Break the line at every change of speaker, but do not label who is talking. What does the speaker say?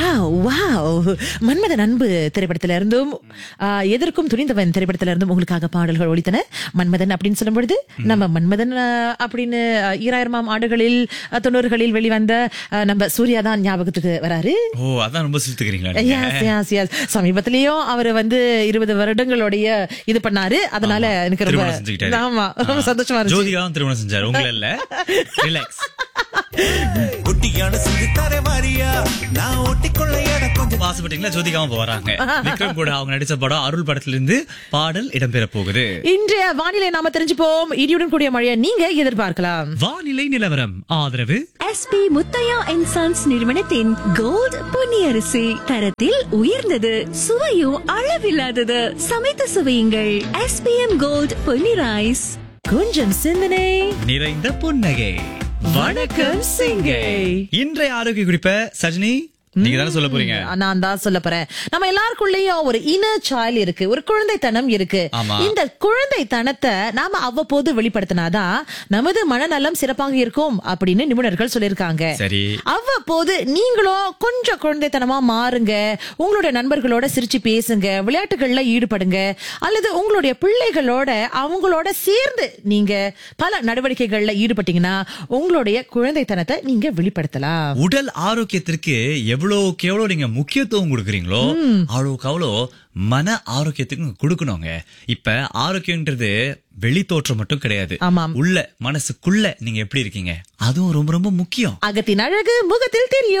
Wow wow Manmadhan அன்பு திரைப்படத்தில இருந்தும் ஆ, எதற்கும் துணிந்தவன் திரைப்படத்தில இருந்தும் உங்களுக்காக பாடல்கள் ஒழித்தன மன்மதன் அப்படின்னு சொல்லும் பொழுது நம்ம மன்மதன் ஆ, அப்படின்னு ஆ, ஈராயிரமாம் ஆண்டுகளில் ஆ, தொண்ணூறுகளில் வெளிவந்த ஆ, நம்ம சூர்யா தான் ஞாபகத்துக்கு வராரு
ஓ அதான் ரொம்ப சிரித்துக்கிறீங்களா நீங்க?
Yes, yes, yes. சமீபத்திலயும் அவர் வந்து இருபது வருடங்களுடைய இது பண்ணாரு அதனால எனக்கு ரொம்ப
திருமணம் செஞ்சுக்கிட்டாரு.
ஆமா ரொம்ப சந்தோஷமா இருந்துச்சு
ஜோதிகாவும் திருமணம் செஞ்சாரு உங்களை இல்ல ரிலாக்ஸ்
ஒட்டியான செஞ்சு தர மாறியா நான் ஒட்டிக்கொள்ள இடம் கொஞ்சம்
ஆசைப்பட்டீங்களா ஜோதிகாவும் போறாங்க விக்ரம் கூட அவங்க நடிச்ச படம் அருள் படத்துல இருந்து பாடல் இடம்பெற போகுது
இன்றைய வானிலை நாம தெரிஞ்சுப்போம் இடியுடன் கூடிய மழையை நீங்க எதிர்பார்க்கலாம்
வானிலை நிலவரம் ஆதரவு
எஸ்பி முத்தையா அண்ட் சன்ஸ் நிறுவனத்தின் கோல்ட் பொன்னியரிசி தரத்தில் உயர்ந்தது சுவையும் அளவில்லாதது சமைத்து சுவையுங்கள் எஸ்பிஎம் கோல்ட் பொன்னி ரைஸ்
கொஞ்சம் சிந்தனை
நிறைந்த புன்னகை
வணக்கம் சிங்கை
இன்றைய ஆரோக்கிய குறிப்ப சஜினி நீங்க தானே சொல்ல போறீங்க
நான் தான் சொல்ல போறேன் நம்ம எல்லாருக்குள்ளயும் ஒரு இன சைல்டு இருக்கு ஒரு குழந்தைத்தனம் இருக்கு
ஆமா.
இந்த குழந்தைத்தனத்தை நாம அவ்வப்போது வெளிப்படுத்தினாதான் நமது மனநலம் சிறப்பாக இருக்கும் அப்படின்னு நிபுணர்கள் சொல்லியிருக்காங்க
சரி
அவ்வப்போது நீங்களும் கொஞ்சம் குழந்தைத்தனமா மாறுங்க உங்களுடைய நண்பர்களோட சிரிச்சு பேசுங்க விளையாட்டுகள்ல ஈடுபடுங்க அல்லது உங்களுடைய பிள்ளைகளோட அவங்களோட சேர்ந்து நீங்க பல நடவடிக்கைகள்ல ஈடுபட்டீங்கன்னா உங்களுடைய குழந்தைத்தனத்தை நீங்க வெளிப்படுத்தலாம்
உடல் ஆரோக்கியத்திற்கு எவ்வளவுக்கு எவ்வளவு நீங்க முக்கியத்துவம் கொடுக்குறீங்களோ அவ்வளவுக்கு அவ்வளோ மன ஆரோக்கியத்துக்கும் கொடுக்கணுங்க இப்ப ஆரோக்கியம்ன்றது வெளி தோற்றம் மட்டும் கிடையாது
ஆமாம்.
உள்ள மனசுக்குள்ள நீங்க எப்படி இருக்கீங்க அதுவும் ரொம்ப ரொம்ப முக்கியம்
அகத்தின் அழகு முகத்தில் தெரியும்